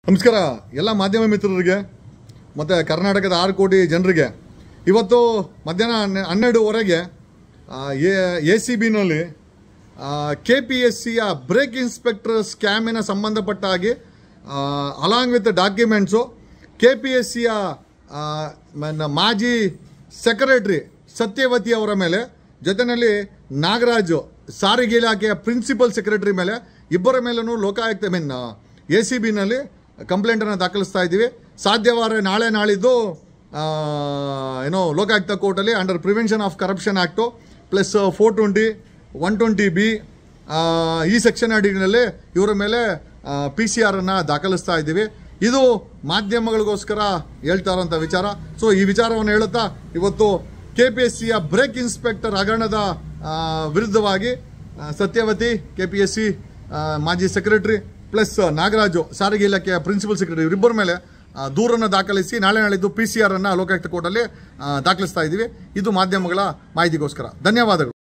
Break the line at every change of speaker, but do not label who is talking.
ನಮಸ್ಕಾರ ಎಲ್ಲ ಮಾಧ್ಯಮ ಮಿತ್ರರಿಗೆ ಮತ್ತು ಕರ್ನಾಟಕದ ಆರು ಕೋಟಿ ಜನರಿಗೆ ಇವತ್ತು ಮಧ್ಯಾಹ್ನ ಹನ್ನೆ- ಹನ್ನೆರಡುವರೆಗೆ ಎ ಸಿ ಬಿನಲ್ಲಿ ಕೆ ಪಿ ಎಸ್ ಸಿಯ ಬ್ರೇಕ್ ಇನ್ಸ್ಪೆಕ್ಟರ್ ಸ್ಕ್ಯಾಮಿನ ಸಂಬಂಧಪಟ್ಟ ಹಾಗೆ along with documents K P S ಸಿಯ ಮಾಜಿ ಸೆಕ್ರೆಟ್ರಿ ಸತ್ಯವತಿ ಅವರ ಮೇಲೆ ಜೊತೆಯಲ್ಲಿ ನಾಗರಾಜು ಸಾರಿಗೆ ಇಲಾಖೆಯ ಪ್ರಿನ್ಸಿಪಲ್ ಸೆಕ್ರೆಟರಿ ಮೇಲೆ ಇಬ್ಬರ ಮೇಲೂ ಲೋಕಾಯುಕ್ತ ಮೀನ್ ಎ ಸಿ ಬಿನಲ್ಲಿ ಕಂಪ್ಲೇಂಟನ್ನು ದಾಖಲಿಸ್ತಾ ಇದ್ದೀವಿ ಸಾಧ್ಯವಾದರೆ ನಾಳೆ ನಾಳಿದ್ದು ಆ, ಏನೋ ಲೋಕಾಯುಕ್ತ ಕೋರ್ಟಲ್ಲಿ under prevention of corruption act plus four twenty one twenty B ಈ ಸೆಕ್ಷನ್ ಅಡಿಗಳಲ್ಲಿ ಇವರ ಮೇಲೆ ಪಿ ಸಿ ಆರನ್ನು ದಾಖಲಿಸ್ತಾ ಇದ್ದೀವಿ ಇದು ಮಾಧ್ಯಮಗಳಿಗೋಸ್ಕರ ಹೇಳ್ತಾ ಇರೋಂಥ ವಿಚಾರ ಸೊ ಈ ವಿಚಾರವನ್ನು ಹೇಳುತ್ತಾ ಇವತ್ತು ಕೆ ಪಿ ಎಸ್ ಸಿಯ ಬ್ರೇಕ್ ಇನ್ಸ್ಪೆಕ್ಟರ್ ಹಗರಣದ ಆ, ವಿರುದ್ಧವಾಗಿ ಆ, Satyavathi K P S C ಮಾಜಿ ಸೆಕ್ರೆಟರಿ ಪ್ಲಸ್ ನಾಗರಾಜು ಸಾರಿಗೆ ಇಲಾಖೆಯ ಪ್ರಿನ್ಸಿಪಲ್ ಸೆಕ್ರೆಟರಿ ಇವರಿಬ್ಬರ ಮೇಲೆ ಆ, ದೂರನ್ನು ದಾಖಲಿಸಿ ನಾಳೆ ನಾಳಿದ್ದು ಪಿ ಸಿ ಆರ್ ಅನ್ನು ಲೋಕಾಯುಕ್ತ ಕೋರ್ಟಲ್ಲಿ ಆ, ದಾಖಲಿಸ್ತಾ ಇದ್ದೀವಿ ಇದು ಮಾಧ್ಯಮಗಳ ಮಾಹಿತಿಗೋಸ್ಕರ ಧನ್ಯವಾದಗಳು